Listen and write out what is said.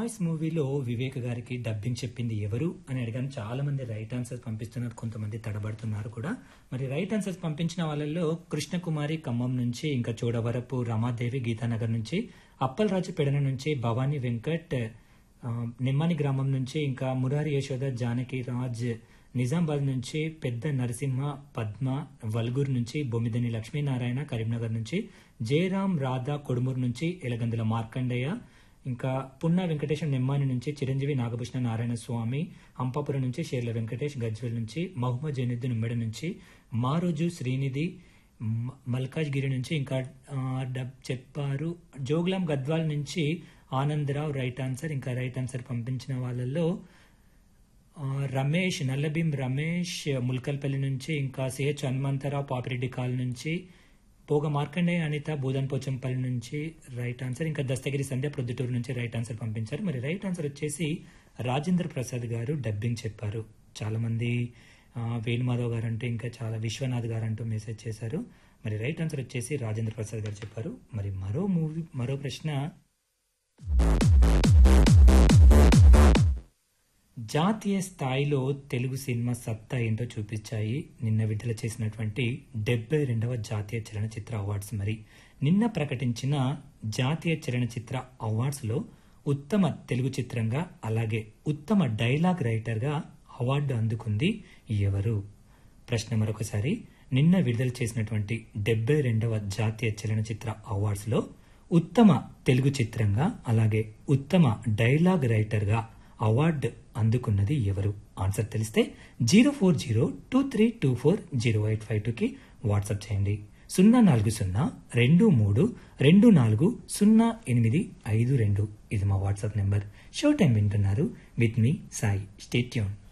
boys మూవీలో వివేక్ గారికి dubbing చెప్పింది ఎవరు అని అడిగాను చాలా మంది రైట్ ఆన్సర్స్ పంపిస్తున్నారు కొంతమంది తడబడుతున్నారు కూడా మరి రైట్ ఆన్సర్స్ పంపించిన వాళ్ళల్లో కృష్ణకుమారి ఖమ్మం నుంచి ఇంకా చోడవరపు రమాదేవి గీతానగర్ నుంచి అప్పలరాజు పెడన నుంచి భవానీ వెంకట్ ఆ, నిమ్మాని గ్రామం నుంచి ఇంకా మురారి యశోద జానకి రాజ్ నిజామాబాద్ నుంచి పెద్ద నరసింహ పద్మ వల్గూరు నుంచి బొమ్మిదని లక్ష్మీనారాయణ కరీంనగర్ నుంచి జయరాం రాధా కొడుమూరు నుంచి ఎలగందుల మార్కండయ్య ఇంకా పున్నా వెంకటేశం నిమ్మాని నుంచి చిరంజీవి నాగభూషణ నారాయణ స్వామి అంపాపురం నుంచి షేర్ల వెంకటేష్ గజ్వెల్ నుంచి మహమ్మద్ జైనుద్దీన్ ఉమ్మెడ నుంచి మారోజు శ్రీనిధి మ- మల్కాజ్గిరి నుంచి ఇంకా ఆ, డబ్ చెప్పారు జోగులాం గద్వాల్ నుంచి ఆనందరావు రైట్ ఆన్సర్ ఇంకా రైట్ ఆన్సర్ పంపించిన వాళ్ళల్లో ఆ, రమేష్ నల్లబిం రమేష్ ముల్కల్పల్లి నుంచి ఇంకా సిహెచ్ హనుమంతరావు పాపిరెడ్డి కాల్ నుంచి పోగ మార్కండేయ అనిత బోధన్పోచంపల్లి నుంచి రైట్ ఆన్సర్ ఇంకా దస్తగిరి సంధ్య ప్రొద్దుటూరు నుంచి రైట్ ఆన్సర్ పంపించారు మరి రైట్ ఆన్సర్ వచ్చేసి రాజేంద్ర ప్రసాద్ గారు డబ్బింగ్ చెప్పారు చాలా మంది ఆ, వేణుమాధవ్ గారు అంటే ఇంకా చాలా విశ్వనాథ్ గారు అంటూ మెసేజ్ చేశారు మరి రైట్ ఆన్సర్ వచ్చేసి రాజేంద్ర ప్రసాద్ గారు చెప్పారు మరి మరో మూవీ మరో ప్రశ్న జాతీయ స్థాయిలో తెలుగు సినిమా సత్తా ఏంటో చూపించాయి నిన్న విడుదల చేసినటువంటి డెబ్బై రెండవ జాతీయ చలనచిత్ర అవార్డ్స్ మరి నిన్న ప్రకటించిన జాతీయ చలనచిత్ర అవార్డ్స్లో ఉత్తమ తెలుగు చిత్రంగా అలాగే ఉత్తమ డైలాగ్ రైటర్గా అవార్డు అందుకుంది ఎవరు ప్రశ్న మరొకసారి నిన్న విడుదల చేసినటువంటి డెబ్బై రెండవ జాతీయ చలనచిత్ర అవార్డ్స్లో ఉత్తమ తెలుగు చిత్రంగా అలాగే ఉత్తమ డైలాగ్ రైటర్గా అవార్డు అందుకున్నది ఎవరు ఆన్సర్ తెలిస్తే zero four zero two three two four zero eight five టూకి వాట్సాప్ చేయండి సున్నా నాలుగు సున్నా రెండు మూడు రెండు నాలుగు సున్నా ఎనిమిది ఐదు రెండు ఇది మా వాట్సాప్ నెంబర్ షో టైం వింటున్నారు విత్ మీ సాయి స్టేట్యూన్